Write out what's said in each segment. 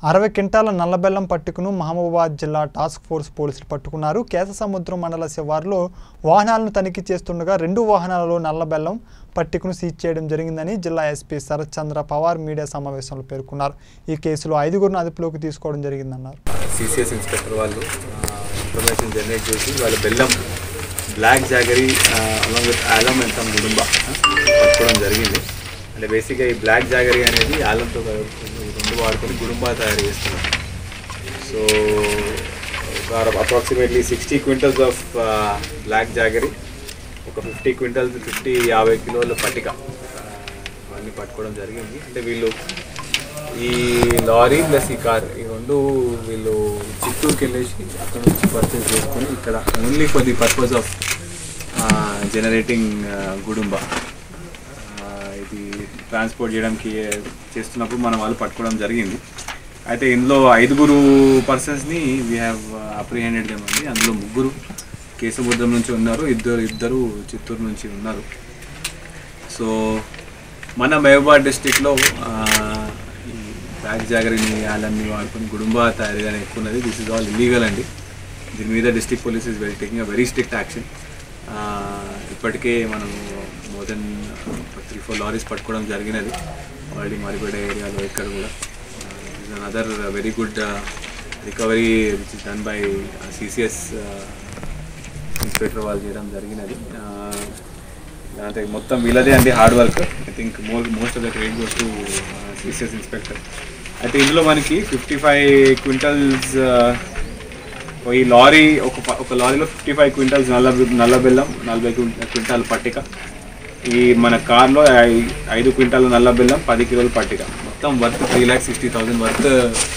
అరవై క్వింటాల నల్లబెల్లం పట్టుకును మహబూబాబాద్ జిల్లా టాస్క్ ఫోర్స్ పోలీసులు పట్టుకున్నారు కేశసముద్రం మండల శివారులో వాహనాలను తనిఖీ చేస్తుండగా రెండు వాహనాలలో నల్లబెల్లం పట్టికను సీజ్ చేయడం జరిగిందని జిల్లా ఎస్పీ శరత్ చంద్ర పవార్ మీడియా సమావేశంలో పేర్కొన్నారు ఈ కేసులో ఐదుగురిని అదుపులోకి తీసుకోవడం జరిగిందన్నారు సిసిఎస్ ఇన్స్పెక్టర్ వాళ్ళు ఇన్ఫర్మేషన్ జనరేట్ చేసి వాళ్ళ బెల్లం black jaggery along with alum and some gudumba పట్టుకోవడం జరిగింది అంటే బేసిక్గా ఈ బ్లాక్ జాగరీ అనేది ఆలంతో కలుపుకొని ఈ రెండు వాడుకొని గుడుంబా తయారు చేస్తున్నారు సో ఒక approximately sixty quintals of black jaggery ఒక ఫిఫ్టీ క్వింటల్స్ ఫిఫ్టీ యాభై కిలోల పట్టిక ఆ, అవన్నీ పట్టుకోవడం జరిగింది అంటే వీళ్ళు ఈ లారీ ప్లస్ ఈ కార్ ఈ రెండు వీళ్ళు చిత్తూరుకి వెళ్ళేసి అక్కడ నుంచి పర్చేస్ చేసుకొని ఇక్కడ only for the purpose of generating gudumba ఆ, ఇది ట్రాన్స్పోర్ట్ చేయడానికి చేస్తున్నప్పుడు మన వాళ్ళు పట్టుకోవడం జరిగింది అయితే ఇందులో ఐదుగురు పర్సన్స్ని వీ హ్యావ్ అప్రిహెండెడ్ దెమ్ అండి అందులో ముగ్గురు కేశముద్రం నుంచి ఉన్నారు ఇద్దరు ఇద్దరు చిత్తూరు నుంచి ఉన్నారు సో మన మహబూబాద్ డిస్టిక్లో ఈ బ్యాగ్ జాగరిని వాళ్ళని వాడుకొని గుడుంబా తయారీ అని ఎక్కువ ఉన్నది దిస్ ఇస్ ఆల్ ఇల్లీగల్ అండి దీని మీద district police is very taking a very strict action ఇప్పటికే మనం more than three four lorries పట్టుకోవడం జరిగినది ఆల్రెడీ మరిపేట ఏరియాలో ఇక్కడ కూడా is another very good recovery which is done by CCS inspector వాళ్ళు చేయడం జరిగినది ఆ, అంటే మొత్తం వీళ్ళదే అండి hard work I think more most of the credit goes to CCS inspector అయితే ఇందులో మనకి ఫిఫ్టీ ఫైవ్ క్వింటల్స్ ఈ లారీ ఒక ప- ఒక లారీలో ఫిఫ్టీ ఫైవ్ క్వింటల్స్ నల్ల బె- నల్ల బెల్లం నలభై క్విం- క్వింటాల్ పట్టిక ఈ మన కార్లో ఐ- ఐదు క్వింటాల్ నల్ల బెల్లం పది కిలోల పట్టిక మొత్తం worth three lakh sixty thousand worth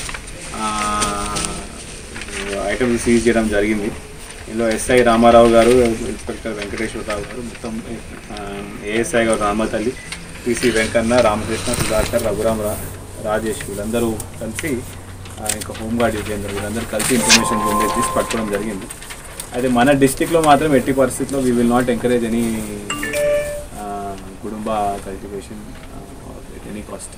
items seize చేయడం జరిగింది ఇందులో ఎస్ఐ రామారావు గారు ఇన్స్పెక్టర్ వెంకటేశ్వరరావు గారు మొత్తం ఏఎస్ఐ గారు రామతల్లి పిసి వెంకన్న రామకృష్ణ సుధాకర్ రఘురామ్ రా రాజేష్ వీళ్ళందరూ కలిసి ఆ, ఇంకా హోంగార్డ్ విజేందర్ వీళ్ళందరూ కలిసి ఇన్ఫర్మేషన్ జనరేట్ చేసి పట్టుకోవడం జరిగింది అయితే మన డిస్టిక్లో మాత్రం ఎట్టి పరిస్థితుల్లో we will not encourage any కుటుంబ కల్టివేషన్ ఎనీ కాస్ట్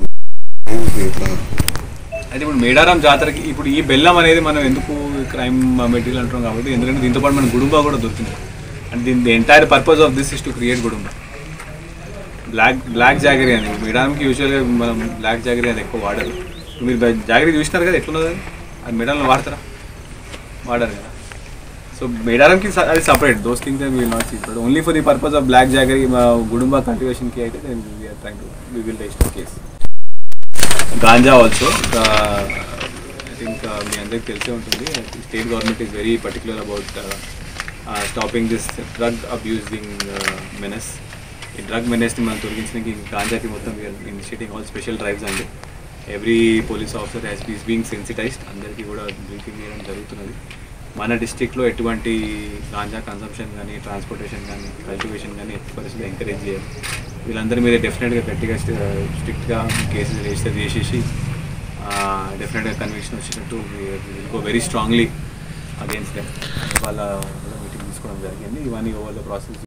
అయితే ఇప్పుడు మేడారం జాతరకి ఇప్పుడు ఈ బెల్లం అనేది మనం ఎందుకు క్రైమ్ మెటీరియల్ అంటున్నాం కాబట్టి ఎందుకంటే దీంతో పాటు మన గుడుంబా కూడా దొరికింది అండ్ దీని entire purpose of this is to create gudumba black black jaggery అని మేడారంకి యూజువల్గా మనం బ్లాక్ జాగరీ అది ఎక్కువ వాడరు మీరు బ- జాగరీ చూసినారు కదా ఎట్లున్నది అది? అది మేడారంలో వాడతారా వాడరు కదా సో మేడారంకి స- అది separate those things will not see but only for the purpose of black jaggery gudumba కల్టివేషన్కి అయితే we're trying to we will register case ganja also I think మీ అందరికి తెలిసే ఉంటుంది state government is very particular about stopping this drug abusing menace ఈ drug మెనస్ని మనం తొలగించడానికి గాంజాకి మొత్తం ఇనిషియేటింగ్ ఆల్ స్పెషల్ డ్రైవ్స్ అండి every police officer has been being sensitised అందరికీ కూడా బ్రీఫింగ్ చేయడం జరుగుతున్నది మన డిస్టిక్లో ఎటువంటి గాంజా కన్సంప్షన్ కానీ ట్రాన్స్పోర్టేషన్ కానీ కల్టివేషన్ కానీ ఎట్టి పరిస్థితుల్లో ఎంకరేజ్ చేయాలి వీళ్ళందరి మీద డెఫినెట్గా గట్టిగా స్ట్రిక్ట్గా కేసెస్ రిజిస్టర్ చేసేసి డెఫినెట్గా కన్విక్షన్ వచ్చినట్టు go very strongly against them వాళ్ళ మీటింగ్ తీసుకోవడం జరిగింది ఇవన్నీ ఓవర్ ద ప్రాసెస్